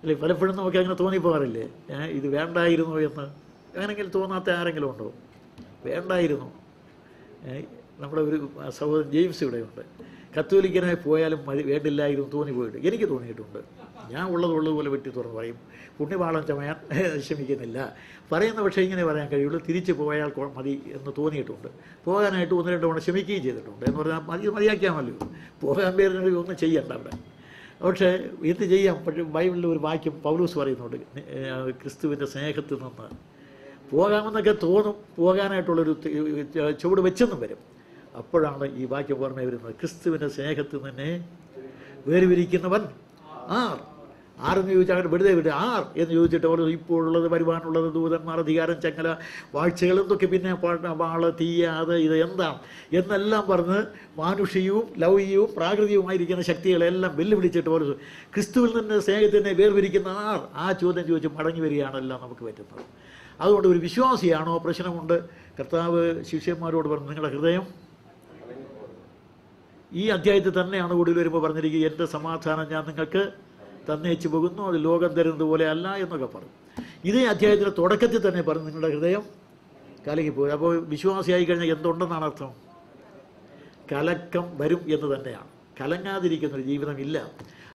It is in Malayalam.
അല്ലെ പലപ്പോഴും നമുക്ക് അങ്ങനെ തോന്നിപ്പോകാറില്ലേ ഏ, ഇത് വേണ്ടായിരുന്നു എന്ന് അങ്ങനെങ്കിലും തോന്നാത്ത ആരെങ്കിലും ഉണ്ടോ വേണ്ടായിരുന്നു ഏ, നമ്മുടെ ഒരു സഹോദരൻ ജെയിംസ് ഇവിടെയുണ്ട് കത്തോലിക്കനായി പോയാലും മതി വേണ്ടില്ലായിരുന്നു തോന്നിപ്പോയിട്ട് എനിക്ക് തോന്നിയിട്ടുണ്ട് ഞാൻ ഉള്ളത് ഉള്ളതുപോലെ വെട്ടി തുറന്ന് പറയും പുണ്യപാളം ചമയാൻ ശ്രമിക്കുന്നില്ല പറയുന്ന പക്ഷേ ഇങ്ങനെ പറയാൻ കഴിയുള്ളൂ തിരിച്ച് പോയാൽ കൊ- മതി എന്ന് തോന്നിയിട്ടുണ്ട് പോകാനായിട്ട് ഒന്ന് രണ്ട് തവണ ശ്രമിക്കുകയും ചെയ്തിട്ടുണ്ട് എന്ന് പറഞ്ഞാൽ മതി മതിയാക്കിയാൽ മതി പോകാൻ പേരിന് ഒന്നും ചെയ്യണ്ട അവിടെ പക്ഷേ എന്ത് ചെയ്യാം പക്ഷേ ബൈബിളിൽ ഒരു വാക്യം പൗലൂസ് പറയുന്നുണ്ട് ഏഹ് ക്രിസ്തുവിൻ്റെ സ്നേഹത്തിൽ നിന്ന് പോകാമെന്നൊക്കെ തോന്നും പോകാനായിട്ടുള്ളൊരു തി- ചുവട് വെച്ചെന്നും വരും അപ്പോഴാണ് ഈ വാക്യം ഓർമ്മ വരുന്നത് ക്രിസ്തുവിൻ്റെ സ്നേഹത്തിൽ തന്നെ വേർതിരിക്കുന്നവൻ ആർ ആരെന്ന് ചോദിച്ചാൽ അങ്ങനെ വെറുതെ വിട്ട് ആർ എന്ന് ചോദിച്ചിട്ട് അവർ ഇപ്പോഴുള്ളത് വരുവാനുള്ളത് ദൂതന്മാർ അധികാരം ചങ്ങല വാഴ്ചകൾ എന്തൊക്കെ പിന്നെ പാ- വാള് തീയ അത് ഇത് എന്താണ് എന്നെല്ലാം പറഞ്ഞ് മാനുഷികവും ലൗകികവും പ്രാകൃതികവുമായിരിക്കുന്ന ശക്തികളെല്ലാം വെല്ലുവിളിച്ചിട്ട് ഒരു ക്രിസ്തുവിൽ നിന്ന് സ്നേഹത്തിനെ വേർതിരിക്കുന്ന ആർ ആ ചോദ്യം ചോദിച്ച് മടങ്ങി വരികയാണല്ലോ നമുക്ക് പറ്റുന്നത് അതുകൊണ്ട് ഒരു വിശ്വാസിയാണോ പ്രശ്നമുണ്ട് കർത്താവ് ശിഷ്യന്മാരോട് പറഞ്ഞു നിങ്ങളുടെ ഹൃദയം ഈ അധ്യായത്തിൽ തന്നെയാണ് കൂടുതൽ വരുമ്പോൾ പറഞ്ഞിരിക്കുക എൻ്റെ സമാധാനം ഞാൻ നിങ്ങൾക്ക് തന്നേച്ചു പോകുന്നു അത് ലോകം തരുന്നത് പോലെ അല്ല എന്നൊക്കെ പറഞ്ഞു ഇതേ അധ്യായത്തിൻ്റെ തുടക്കത്തിൽ തന്നെ പറഞ്ഞു നിങ്ങളുടെ ഹൃദയം കലങ്ങിപ്പോയി അപ്പോൾ വിശ്വാസിയായി കഴിഞ്ഞാൽ എന്തുണ്ടെന്നാണ് അർത്ഥം കലക്കം വരും എന്ന് തന്നെയാണ് കലങ്ങാതിരിക്കുന്ന ഒരു ജീവിതമില്ല